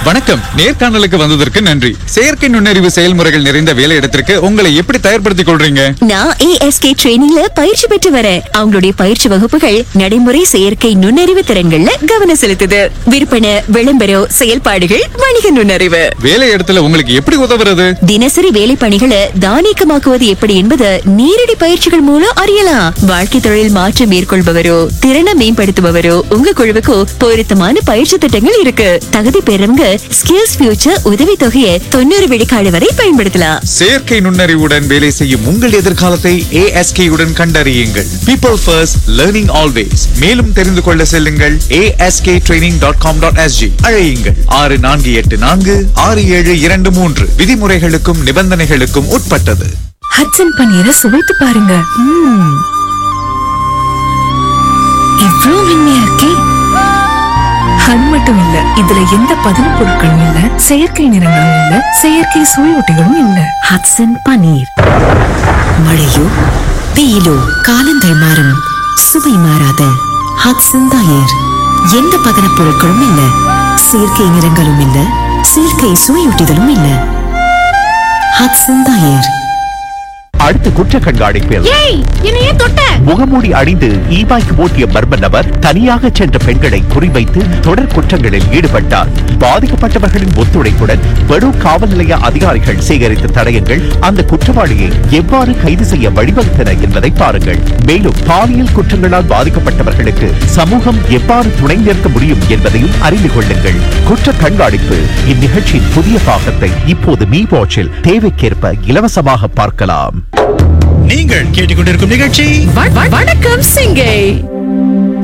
வணக்கம் நேர்காணலுக்கு வந்ததற்கு நன்றி செயற்கை நுண்ணறிவு செயல்முறைகள் நிறைந்த வேலையிடத்திற்கு உங்களை எப்படி தயார்படுத்திக் கொள்றீங்க நான் ஏஎஸ்கே ட்ரெயினிங்ல பயிற்சி பெற்று வரேன் அவங்களுடைய பயிற்சி வகுப்புகள் நடைமுறை செயற்கை நுண்ணறிவு திறன்கள்ல கவனம் செலுத்துது விற்பனை விளம்பரம் செயல்பாடுகள் வணிக நுண்ணறிவு வேலையிடத்துல உங்களுக்கு எப்படி உதவுறது தினசரி வேலை பணிகளை தானியக்கமாக்குவது எப்படி என்பது நேரடி பயிற்சிகள் மூலம் அறியலாம் வாழ்க்கை தொழில் மாற்றம் மேற்கொள்பவரோ திறனை மேம்படுத்துபவரோ உங்க குழுவுக்கு பொருத்தமான பயிற்சி திட்டங்கள் இருக்கு தகுதி பெறவங்க ஸ்கில்ஸ் ஃபியூச்சர் உதவி தொகையை தொண்ணூறு விழுக்காடு வரை பயன்படுத்தலாம் செயற்கை நுண்ணறிவுடன் வேலை செய்யும் உங்கள் எதிர்காலத்தை ASK உடன் கண்டறியுங்கள் பீப்பிள் ஃபர்ஸ்ட் லேர்னிங் ஆல்வேஸ் மேலும் தெரிந்து கொள்ள செல்லுங்கள் ASK training dot com dot SG அழையுங்கள் ஆறு நான்கு எட்டு நான்கு ஆறு ஏழு இரண்டு மூன்று விதிமுறைகளுக்கும் நிபந்தனைகளுக்கும் உட்பட்டது ஹட்சன் பன்னீரை சுவைத்து பாருங்க ம்ம். இவ்ளோ மென்மையா இருக்கே அது மட்டும் இல்ல இதுல எந்த பதன பொருட்களும் இல்ல செயற்கை நிறங்களும் இல்ல செயற்கை சுவையொட்டிகளும் இல்ல ஹட்சன் பன்னீர் மழையோ வெயிலோ காலங்கள் மாறும் சுவை மாறாத ஹட்சன் தயிர் எந்த பதனப் பொருட்களும் இல்ல செயற்கை நிறங்களும் இல்ல செயற்கை சுவையூட்டிகளும் இல்ல ஹட்சன் தயிர் அடுத்த குற்ற கண்காணிப்பில் முகமூடி அணிந்து ஈபாய்க்கு ஓட்டிய மர்ம நபர் தனியாக சென்ற பெண்களை குறிவைத்து தொடர் குற்றங்களில் ஈடுபட்டார் பாதிக்கப்பட்டவர்களின் ஒத்துழைப்புடன் பெரு காவல் நிலைய அதிகாரிகள் சேகரித்த தடயங்கள் அந்த குற்றவாளியை எவ்வாறு கைது செய்ய வழிவகுத்தன என்பதை பாருங்கள் மேலும் பாலியல் குற்றங்களால் பாதிக்கப்பட்டவர்களுக்கு சமூகம் எவ்வாறு துணை நிற்க முடியும் என்பதையும் அறிந்து கொள்ளுங்கள் குற்ற கண்காணிப்பு இந்நிகழ்ச்சியின் புதிய பாகத்தை இப்போது மீ வாட்சில் தேவைக்கேற்ப இலவசமாக பார்க்கலாம் நீங்கள் கேட்டுக்கொண்டிருக்கும் நிகழ்ச்சி வணக்கம் சிங்கை